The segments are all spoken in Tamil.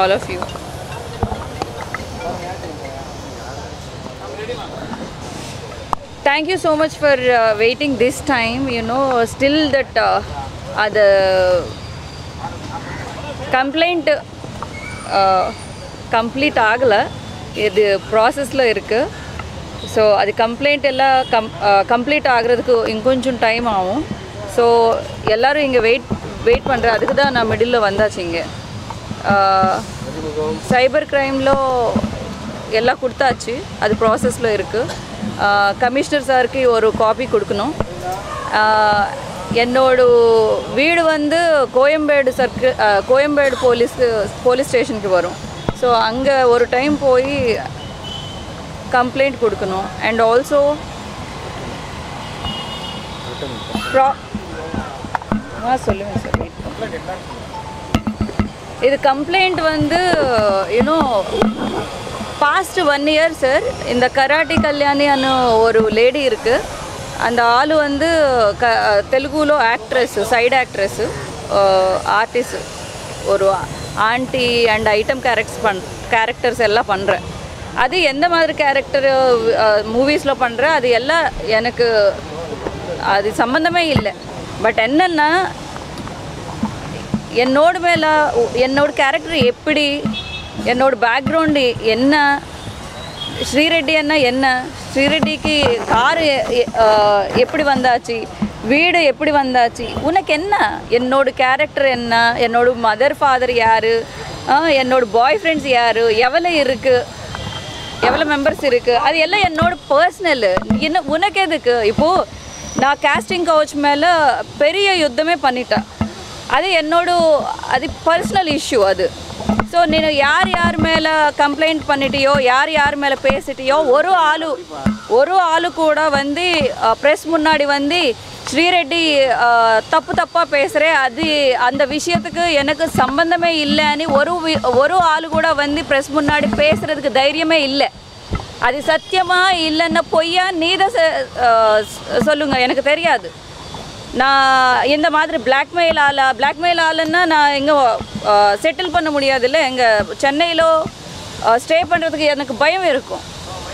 all of you. Thank you so much for uh, waiting this time. You know, still that uh, uh, the complaint complete ஆகலை இது ப்ராசஸில் இருக்குது ஸோ அது கம்ப்ளைண்ட் எல்லாம் கம் கம்ப்ளீட் ஆகிறதுக்கு இன்னும் டைம் ஆகும் ஸோ எல்லோரும் இங்கே வெயிட் வெயிட் பண்ணுற அதுக்கு தான் நான் மிடில் வந்தாச்சு இங்கே சைபர் க்ரைமில் எல்லாம் கொடுத்தாச்சு அது ப்ராசஸில் இருக்குது கமிஷனர் சாருக்கு ஒரு காப்பி கொடுக்கணும் ஆஹ் என்னோட வீடு வந்து கோயம்பேடு சர்க்கு ஆஹ் கோயம்பேடு போலீஸ் போலீஸ் ஸ்டேஷனுக்கு வரும் ஸோ அங்கே ஒரு டைம் போய் கம்ப்ளைண்ட் கொடுக்கணும் அண்ட் ஆல்சோ ப்ரா ஆ சொல்லுங்கள் சார் வெயிட் இது கம்ப்ளைண்ட் வந்து you know past one year sir இந்த கராட்டி கல்யாணி அன்னு ஒரு லேடி இருக்குது அந்த ஆள் வந்து க தெலுங்குలో ஆக்ட்ரஸ் சைடு ஆக்ட்ரஸ் ஆர்டிஸ்ட் ஒரு ஆண்டி அண்ட் ஐட்டம் கேரக்டர்ஸ் பண் கேரக்டர்ஸ் எல்லாம் பண்ணுறேன் அது எந்த மாதிரி கேரக்டர் மூவிஸில் பண்ணுறேன் அது எல்லாம் எனக்கு அது சம்மந்தமே இல்லை பட் என்னென்னா என்னோட மேலே என்னோட கேரக்டர் எப்படி என்னோட பேக்ரவுண்டு என்ன ஸ்ரீரெட்டி அண்ணா என்ன ஸ்ரீரெட்டிக்கு காரு எப்படி வந்தாச்சு வீடு எப்படி வந்தாச்சு உனக்கு என்ன என்னோட கேரக்டர் என்ன என்னோட மதர் ஃபாதர் யார் என்னோட பாய் ஃப்ரெண்ட்ஸ் யார் எவ்வளோ இருக்குது எவ்வளோ மெம்பர்ஸ் இருக்குது அது எல்லாம் என்னோட பர்சனல் என்ன உனக்கு எதுக்கு இப்போது நான் கேஸ்டிங் கவுச் மேலே பெரிய யுத்தமே பண்ணிட்டேன் அது என்னோட அது பர்சனல் இஷ்யூ அது ஸோ நீನು யார் யார் மேலே கம்ப்ளைண்ட் பண்ணிட்டியோ யார் யார் மேலே பேசிட்டியோ ஒரு ஆளு ஒரு ஆளு கூட வந்து ப்ரெஸ் முன்னாடி வந்து ஸ்ரீரெட்டி அஹ், தப்பு தப்பாக பேசுகிறேன் அது அந்த விஷயத்துக்கு எனக்கு சம்பந்தமே இல்லைன்னு ஒரு வி- ஒரு ஆளு கூட வந்து ப்ரெஸ் முன்னாடி பேசுகிறதுக்கு தைரியமே இல்லை அது சத்தியமா இல்லைன்னா பொய்யா நீதான் சொல்லுங்க எனக்கு தெரியாது நான் இந்த மாதிரி பிளாக்மெயில் ஆளா பிளாக்மெயில் ஆளுன்னா நான் எங்கே செட்டில் பண்ண முடியாதுல்ல எங்கள் சென்னையிலோ ஸ்டே பண்ணுறதுக்கு எனக்கு பயம் இருக்கும்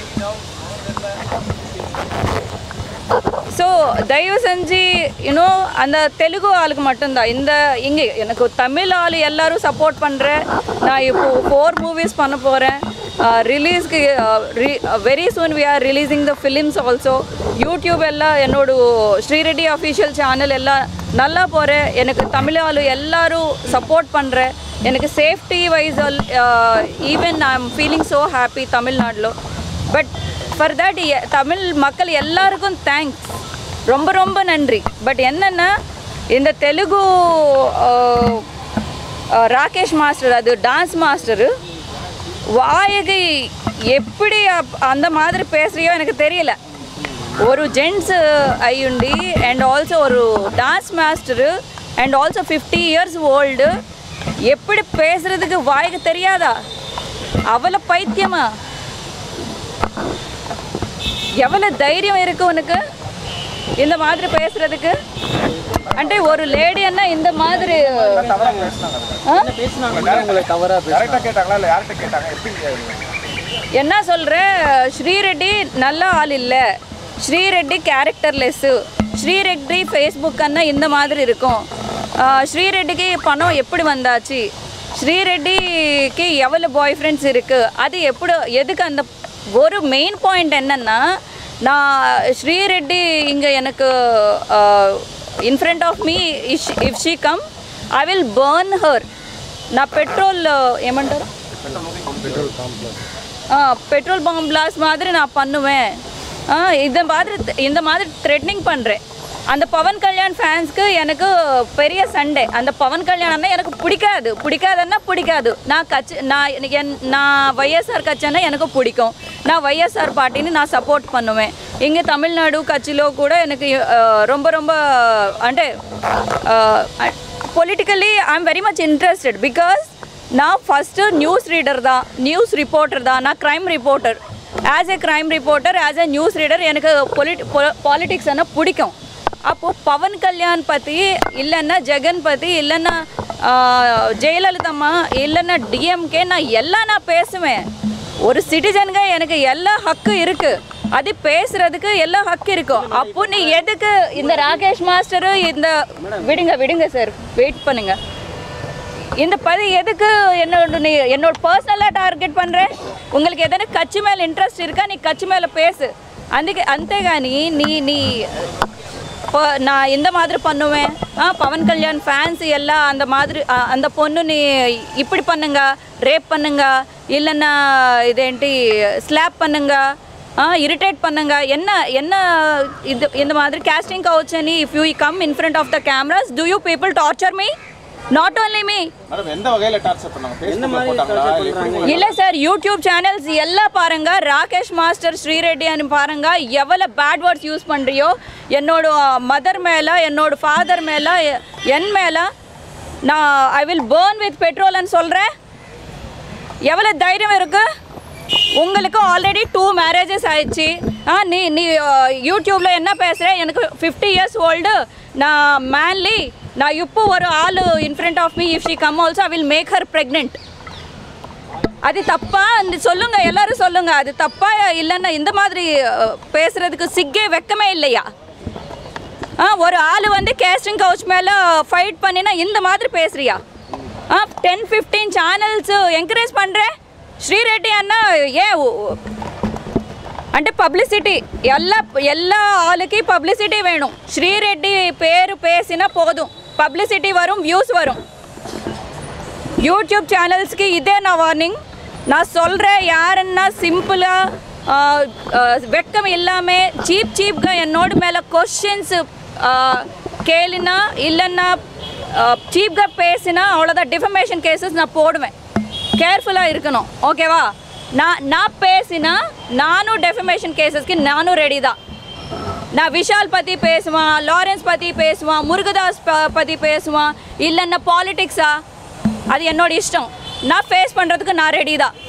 ஸோ தயவு செஞ்சு யூனோ அந்த தெலுங்கு ஆளுக்கு மட்டும்தான் இந்த இங்கே எனக்கு தமிழ் ஆள் எல்லாரும் சப்போர்ட் பண்ணுறேன் நான் இப்போ ஃபோர் மூவிஸ் பண்ண போகிறேன் ரிலீஸ்க்கு very soon we are releasing the films also YouTube எல்லாம் என்னோட ஸ்ரீரெட்டி அஃபிஷியல் சேனல் எல்லாம் நல்லா போகிறேன் எனக்கு தமிழ் ஆள் எல்லாரும் சப்போர்ட் பண்ணுறேன் எனக்கு safety wise even I am feeling so happy தமிழ்நாட்டில் பட் ஃபார் தட் தமிழ் மக்கள் எல்லாருக்கும் தேங்க்ஸ் ரொம்ப ரொம்ப நன்றி பட் என்னென்னா இந்த தெலுங்கு அஹ், அஹ், ராகேஷ் மாஸ்டர் அது டான்ஸ் மாஸ்டரு வாயகை எப்படி அப்- அந்த மாதிரி பேசுறியோ எனக்கு தெரியல ஒரு ஜென்ட்ஸ் ஐயுண்டி அண்ட் ஆல்சோ ஒரு dance master and also fifty years old எப்படி பேசுறதுக்கு வாய்க்கு தெரியாதா அவளை பைத்தியமா எவ்வளோ தைரியம் இருக்கு உனக்கு இந்த மாதிரி பேசுறதுக்கு అంటే ஒரு லேடி அண்ணா இந்த மாதிரி ஆ? கரெக்டாக கேட்டாங்களா இல்லை யார்கிட்ட கேட்டாங்க எப்படி என்ன சொல்ற ஸ்ரீரெட்டி நல்ல ஆள் இல்லை ஸ்ரீரெட்டி கேரக்டர்லெஸ்ஸு ஸ்ரீரெட்டி ஃபேஸ்புக் அண்ணா இந்த மாதிரி இருக்கும் ஆ, ஸ்ரீரெட்டிக்கு பணம் எப்படி வந்தாச்சு ஸ்ரீரெட்டிக்கு எவ்வளோ பாய் ஃப்ரெண்ட்ஸ் இருக்குது அது எப்படி எதுக்கு அந்த ஒரு மெயின் பாயிண்ட் என்னென்னா நான் ஸ்ரீரெட்டி இங்கே எனக்கு இன் ஃப்ரண்ட் ஆஃப் மீ இஷ் if she come I will burn her நான் பெட்ரோல் ఏమంటారు பெட்ரோல் பாம் பிளாஸ் மாதிரி நான் பண்ணுவேன் ஆ, இந்த மாதிரி இந்த மாதிரி த்ரெட்னிங் பண்ணுறேன் அந்த பவன் கல்யாண் ஃபேன்ஸ்க்கு எனக்கு பெரிய சண்டே அந்த பவன் கல்யாணம்னா எனக்கு பிடிக்காது பிடிக்காதுன்னா பிடிக்காது நான் கட்சி நான் எனக்கு என் நான் வைஎஸ்ஆர் கட்சின்னா எனக்கு பிடிக்கும் நான் వైఎస్ఆర్ పార్టీని நான் సపోర్ట్ பண்ணுவேன் இங்கே தமிழ்நாடு కచ్చిలో కూడా எனக்கு ఆ, ரொம்ப ரொம்ப అంటే politically I'm very much interested because நான் ஃபஸ்ட்டு நியூஸ் ரீடர் தான் நியூஸ் ரிப்போர்ட்டர் தான் நான் crime reporter as a crime reporter as a news reader எனக்கு பொலிட் பாலிட்டிக்ஸ்னா பிடிக்கும் அப்போது பவன் கல்யாண் பற்றி இல்லைன்னா ஜெகன் பற்றி இல்லைன்னா ஜெயலலிதம்மா இல்லைன்னா டிஎம்கே நான் எல்லாம் நான் பேசுவேன் ஒரு சிட்டிசனுங்க எனக்கு எல்லா ஹக்கு இருக்கு அது பேசுறதுக்கு எல்லா ஹக்கு இருக்கும் அப்போ நீ எதுக்கு இந்த ராகேஷ் மாஸ்டரு இந்த விடுங்க விடுங்க சார் வெயிட் பண்ணுங்க இந்த பதி எதுக்கு என்னோட நீ என்னோட பர்சனலாக టార్గెట్ பண்ணுற உங்களுக்கு ఏదైనా கட்சி மேலே இன்ட்ரெஸ்ட் இருக்கா நீ கட்சி மேலே பேசு అందుకే అంతేగాని నీ నీ ப- நான் இந்த மாதிரி பண்ணுவேன் ஆ பவன் கல்யாண் ஃபேன்ஸ் எல்லாம் அந்த மாதிரி ఆ, அந்த பொண்ணு நீ இப்படி பண்ணுங்க ரேப் பண்ணுங்க இல்லைன்னா ఇదేంటి ஸ்லாப் பண்ணுங்க ఇరిటేట్ பண்ணுங்க என்ன என்ன இது இந்த மாதிரி casting couch అని if you come in front of the cameras do you people torture me not only me madam எந்த வகையில டார்ச்சர் பண்ணாங்க ஃபேஸ்புக்ல போட்டாங்களா இல்ல எப்படி இல்ல சார் யூடியூப் சேனல்ஸ் எல்லாம் பாருங்க ராகேஷ் மாஸ்டர் ஸ்ரீரெட்டி అని பாருங்க எவ்வளவு பேட் வேர்ட்ஸ் யூஸ் பண்றியோ என்னோட மதர் மேல என்னோட ஃபாதர் மேல எ- என் மேல நான் ஐ வில் பேர்ன் வித் பெட்ரோல்னு சொல்றேன் எவ்வளவு தைரியம் இருக்கு உங்களுக்கு ஆல்ரெடி டூ மேரேஜஸ் ஆயிடுச்சு ஆ நீ நீ யூடியூப்ல என்ன பேசுற எனக்கு ஃபிஃப்டி இயர்ஸ் ஓல்டு நான் மேன்லி நான் இப்போ ஒரு ஆள் in front of me if she come also I will make her pregnant அது தப்பா இந்த சொல்லுங்க எல்லாரும் சொல்லுங்க அது தப்பா இல்லைன்னா இந்த மாதிரி அஹ், பேசுறதுக்கு சிக்கே வெக்கமே இல்லையா ஆ ஒரு ஆள் வந்து கேஸ்டிங் கவுச் மேலே ஃபைட் பண்ணினா இந்த மாதிரி பேசுறியா ஆ டென் ஃபிஃப்டீன் சேனல்ஸ் ఎంకరేజ్ பண்ணுறேன் శ్రీరెడ్డి అన్న ఏ అంటే పబ్లిసిటీ எல்லா எல்லா ஆளுக்கு பப்ளிசிட்டி வேணும் ஸ்ரீரெட்டி பேர் பேசினா போதும் பப்ளிசிட்டி வரும் வியூஸ் வரும் யூடியூப் சேனல்ஸ்க்கு இதே நான் வார்னிங் நான் சொல்கிறேன் யாருன்னா சிம்பிளாக வெக்கம் இல்லாமல் சீப் சீப்గా என்னோட மேலே கொஷின்ஸ் கேளுனா இல்லைன்னா சீப்గా பேசினா அவ்வளோதான் டிஃபமேஷன் கேசஸ் நான் போடுவேன் கேர்ஃபுல்லாக இருக்கணும் ஓகேவா நான் நான் பேசினா நானும் டெஃபமேஷன் கேசஸ்க்கு நானும் ரெடி தான் நான் விஷால் பற்றி பேசுவான் லாரன்ஸ் பற்றி பேசுவான் முருகதாஸ் ப- பற்றி பேசுவான் இல்லைன்னா பாலிடிக்ஸா அது என்னோட இஷ்டம் நான் ஃபேஸ் பண்ணுறதுக்கு நான் ரெடி தான்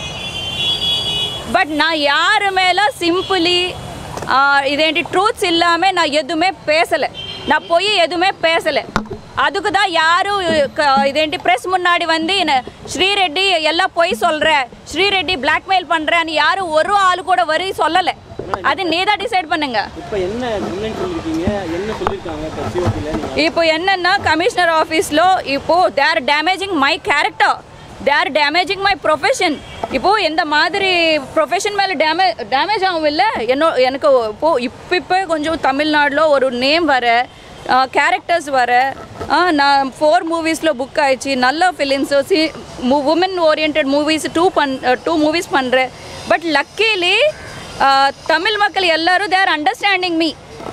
பட் நான் யாரு மேலே சிம்பிளி ఇదేంటి ట్రూత్స్ ఇల్లామే నా ఎదుమే పేసలే నా పొయ్యి ఎదుమే పేసలే அதுக்கு தான் யாரும் க- இதேண்டி ப்ரெஸ் முன்னாடி வந்து என்ன ஸ்ரீரெட்டி எல்லாம் பொய் சொல்கிற ஸ்ரீரெட்டி பிளாக்மெயில் பண்ணுறேன்னு யாரும் ஒரு ஆள் கூட வரி சொல்லலை அது நீ தான் டிசைட் பண்ணுங்க இப்போ என்ன கம்ப்ளைண்ட் சொல்லியிருக்கீங்க என்ன சொல்லியிருக்காங்க சிஓபியில் நீங்கள் இப்போ என்னன்னா கமிஷனர் ஆஃபீஸில் இப்போ their damaging my character their damaging my profession இப்போ இந்த மாதிரி ப்ரொஃபஷன் மேலே டேமே டேமேஜ் ஆகும் இல்லை என்னோ எனக்கு இப்போ இப்போ இப்போ கொஞ்சம் தமிழ்நாட்டில் ஒரு நேம் வர கேரக்டர்ஸ் வர ஆ, நான் ஃபோர் மூவிஸில் புக் ஆயிடுச்சு நல்ல films see woman oriented movies two பண் டூ மூவிஸ் பண்ணுறேன் பட் லக்கிலி தமிழ் மக்கள் எல்லாரும் தேர் அண்டர்ஸ்டாண்டிங் மீ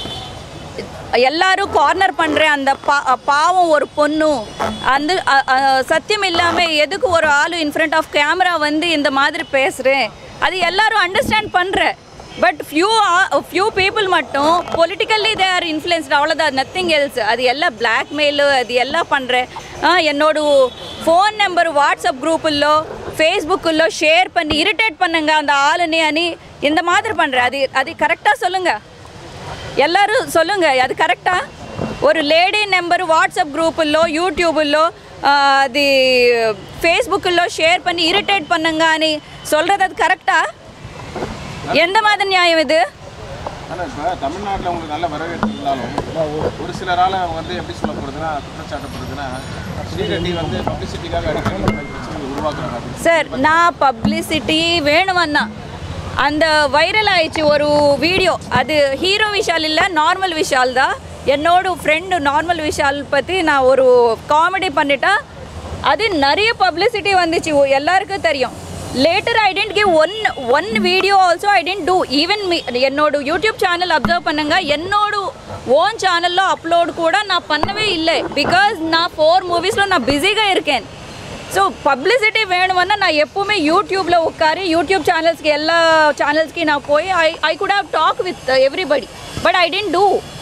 எல்லாரும் கார்னர் பண்ணுறேன் அந்த பா பாவம் ஒரு பொண்ணு அந்த அ- அ- சத்தியம் இல்லாமல் எதுக்கு ஒரு ஆள் இன் ஃப்ரண்ட் ஆஃப் கேமரா வந்து இந்த மாதிரி பேசுகிறேன் அது எல்லாரும் அண்டர்ஸ்டாண்ட் பண்ணுறேன் பட் ஃபியூ ஃபியூ பீப்புள் மட்டும் பொலிட்டிக்கல்லி தே ஆர் இன்ஃப்ளூயன்ஸ்டு அவ்வளோதான் நத்திங் எல்ஸ் அது எல்லாம் பிளாக்மெயிலு அது எல்லாம் பண்ணுறேன் என்னோட ఫోన్ నెంబర్ వాట్సాప్ గ్రూపుల్లో ఫేస్బుక్లో షేర్ பண்ணி இரிட்டேட் பண்ணுங்க அந்த ஆளுனே అని இந்த மாதிரி பண்ணுற அது அது கரெக்டாக சொல்லுங்கள் எல்லாரும் சொல்லுங்க అది కరెక్టా ஒரு லேடி నెంబర్ వాట్సాప్ గ్రూపుల్లో యూట్యూబుల్లో ఆ, అది ఫేస్బుక్లో షేర్ பண்ணி இரிட்டேட் பண்ணுங்க అని சொல்கிறது அது கரெக்டா எந்த மாதிரி நியாயம் இது ஆனால் இப்போ தமிழ்நாட்டில் உங்களுக்கு நல்ல வரவேற்பு இருந்தாலும் ஒரு சிலரால் வந்து எப்படி சொல்ல போகிறதுனா குற்றச்சாட்டப்படுறதுன்னா ஸ்ரீரெட்டி வந்து பப்ளிசிட்டிக்காக அடிக்கடி இந்த மாதிரி பிரச்சனைகள் உருவாக்குறாங்க அப்படின்னு சார் நான் பப்ளிசிட்டி வேணுமண்ணா அந்த வைரல் ஆயிடுச்சு ஒரு வீடியோ அது ஹீரோ விஷால் இல்லை நார்மல் விஷால் தான் என்னோட ஃப்ரெண்டு நார்மல் விஷால் பற்றி நான் ஒரு காமெடி பண்ணிட்டா அது நிறைய பப்ளிசிட்டி வந்துச்சு ஓ- எல்லாருக்கும் தெரியும் later I didn't give one one video also I didn't do even me என்னோட யூடியூப் சேனல் அப்சர்வ் பண்ணுங்க என்னோட ஓன் சேனலில் அப்லோட் கூட நான் பண்ணவே இல்லை பிகாஸ் நான் ஃபோர் மூவிஸில் நான் பிஸியாக இருக்கேன் ஸோ பப்ளிசிட்டி வேணும்னா நான் எப்பவுமே யூடியூப்பில் உட்காரி யூடியூப் சேனல்ஸ்க்கு எல்லா சேனல்ஸ்க்கு நான் போய் I I could have talk with everybody but I didn't do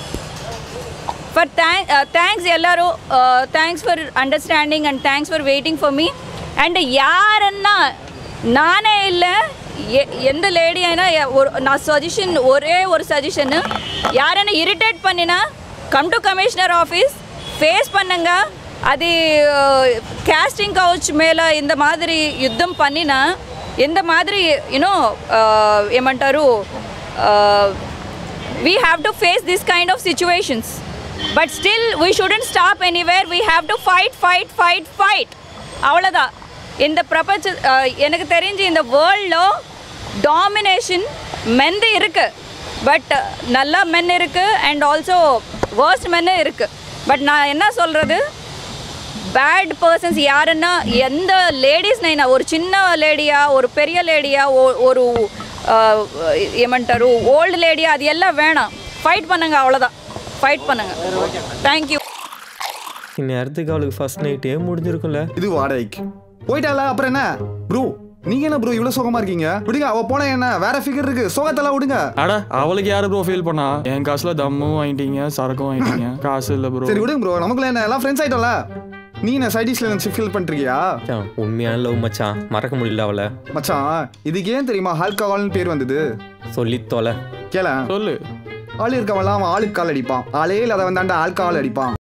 for thank thanks ಎಲ್ಲರೂ thanks for understanding and thanks for waiting for me and యారన్నా నానే இல்லை எ- எந்த லேடி అయినా எ- ஒரு நான் சஜஷன் ஒரே ஒரு சஜஷன் யாரைனா இரிட்டேட் பண்ணினா come to commissioner office face பண்ணுங்க అది கேஸ்டிங் கவுச் மேலே இந்த மாதிரி யுத்தம் பண்ணினா இந்த மாதிரி యూనో ఏమంటారు we have to face this kind of situations but still we shouldn't stop anywhere we have to fight fight fight fight அவ்வளோதான் இந்த பிரபஞ்ச அஹ், எனக்கு தெரிஞ்சு இந்த வேர்ல்டில் டாமினேஷன் மெந்து இருக்கு பட் நல்ல மென் இருக்கு அண்ட் ஆல்சோ வேர்ஸ்ட் மென்னு இருக்கு பட் நான் என்ன சொல்கிறது బ్యాడ్ పర్సన్స్ యారన్నా ఎంత లేడీస్నైనా ఒక చిన్న లేడీయా ஒரு பெரிய லேடியா ஒரு ఆ, ఏమంటారు ఓల్డ్ లేడీ అది எல்லாம் வேணாம் ஃபைட் பண்ணுங்க அவ்வளோதான் ஃபைட் பண்ணுங்க தேங்க்யூ இந்நேரத்துக்கு அவளுக்கு ஃபர்ஸ்ட் நைட்டே முடிஞ்சிருக்கும்ல இது வாடகைக்கு போயிட்டால அப்புறம் என்ன ப்ரோ நீங்க என்ன ப்ரோ இவ்வளவு சோகமா இருக்கீங்க விடுங்க அவ போன என்ன வேற ஃபிகர் இருக்கு சோகத்தெல்லாம் விடுங்க அட அவளுக்கு யாரு ப்ரோ ஃபீல் பண்ணா என் காசுல தம்மும் வாங்கிட்டீங்க சரக்கும் வாங்கிட்டீங்க காசு இல்ல ப்ரோ சரி விடுங்க ப்ரோ நமக்குள்ள என்ன எல்லாம் ஃப்ரெண்ட்ஸ் ஆயிட்டோம்ல நீ என்ன சைடிஷ்ல நினைச்சு ஃபீல் பண்ணிருக்கியா மச்சான், உண்மையான லவ் மச்சான் மறக்க முடியல அவளை மச்சான் இதுக்கு ஏன் தெரியுமா ஆல்கஹால்னு பேர் வந்தது சொல்லி தொலை கேள சொல்லு ஆள் இருக்கவன்லாம் அவன் ஆளுக்கு கால் அடிப்பான் ஆளே இல்லாத வந்தாண்ட ஆல்கஹால் அடிப்பான்